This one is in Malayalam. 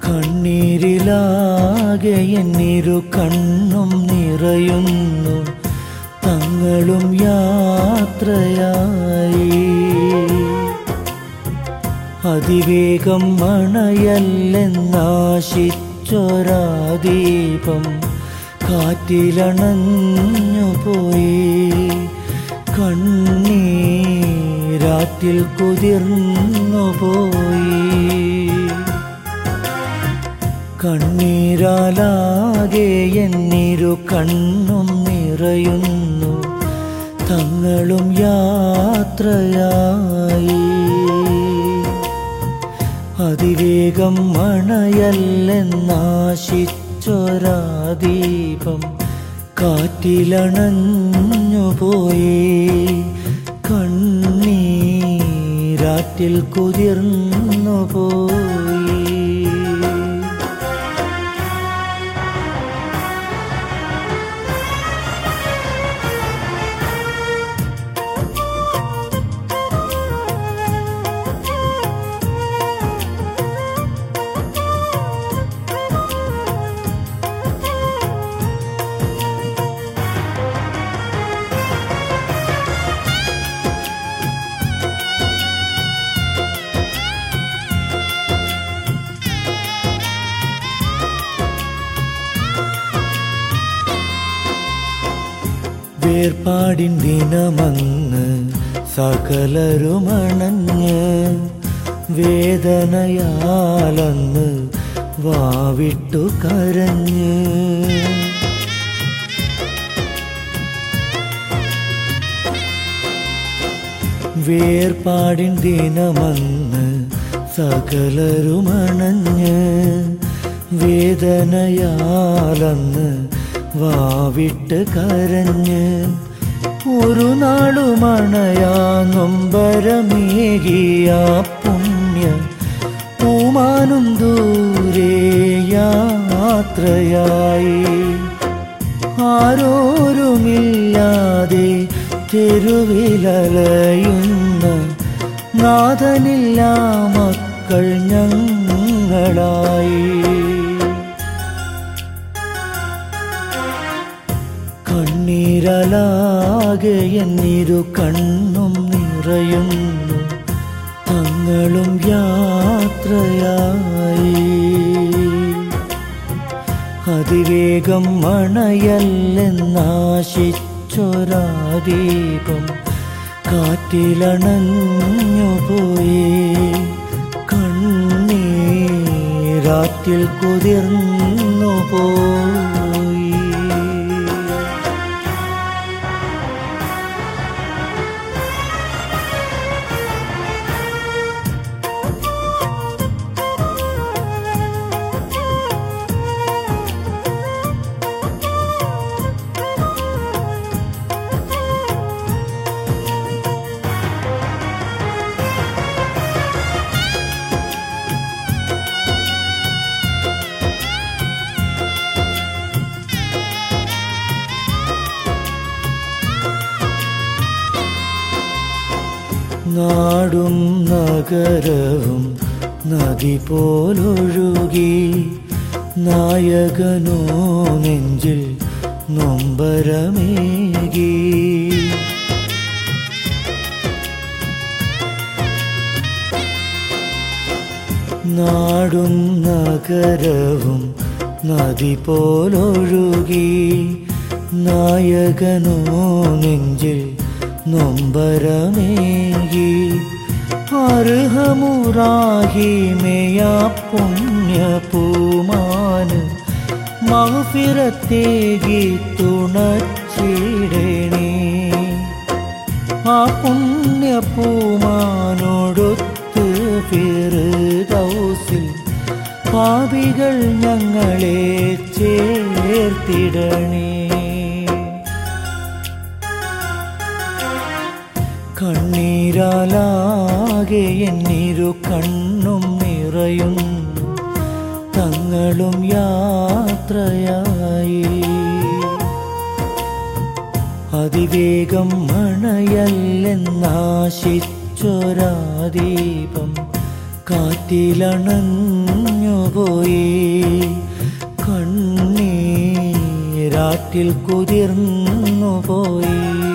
കണ്ണീരിലാകെ എന്നിരു കണ്ണും നിറയുന്നു തങ്ങളും യാത്രയായി അതിവേഗം മണയല്ലെന്നാശിച്ചൊരാ ദീപം കാറ്റിലണഞ്ഞു പോയി കണ്ണീരാറ്റിൽ കുതിർന്നു പോയി കണ്ണീരാലാകെ എന്നിരു കണ്ണും നിറയുന്നു തങ്ങളും യാത്രയായി അതിവേഗം മണയല്ലെന്നാശിച്ചൊരാ ദീപം കാറ്റിലണഞ്ഞു പോയി കണ്ണീരാറ്റിൽ കുതിർന്നു പോയി വേർപാടിൻ ദിനമന്ന് സകലരുമണഞ്ഞ് വേദനയാലന്ന് വാവിട്ടു കരഞ്ഞ് വേർപാടിൻ ദിനമന്ന് സകലരുമണഞ്ഞ് വേദനയാലന്ന് വാവിട്ട് കരഞ്ഞ് ഒരു നാളുമണയാ നൊമ്പരമേകിയ പുണ്യ പൂമാനും ദൂരെ യാത്രയായി ആരോരുമില്ലാതെ തെരുവിലലയുന്ന നാഥനില്ല മക്കൾ ഞങ്ങളായി കണ്ണീരലാകെ എന്നിരു കണ്ണും നിറയുന്നു തങ്ങളും യാത്രയായി അതിവേഗം മണയല്ലെന്നാശിച്ചൊരാ ദീപം കാറ്റിലണഞ്ഞു പോയി കണ്ണീരാറ്റിൽ കുതിർന്നു പോയി നാടും നഗരവും നദി പോലൊഴുകി നായകനോ നെഞ്ചിൽ നൊമ്പരമേകി നാടും നഗരവും നദി പോലൊഴുകി നായകനോ നെഞ്ചിൽ നൊമ്പരമേകി അർഹമുറാഹിമയാ പുണ്യ പൂമാന് മഹഫിറത്തേകി തുണച്ചിടണേ ആ പുണ്യ പൂമാനോടൊത്ത് ഫിർദൗസിൽ പാപികൾ ഞങ്ങളെ ചേർത്തിടണേ കണ്ണീരാലാകെ എന്നിരു കണ്ണും നിറയുന്നു തങ്ങളും യാത്രയായി അതിവേഗം മണയല്ലെന്നാശിച്ചൊരാ ദീപം കാറ്റിലണഞ്ഞു മാഞ്ഞുപോയി കണ്ണീരാറ്റിൽ കുതിർന്നു പോയി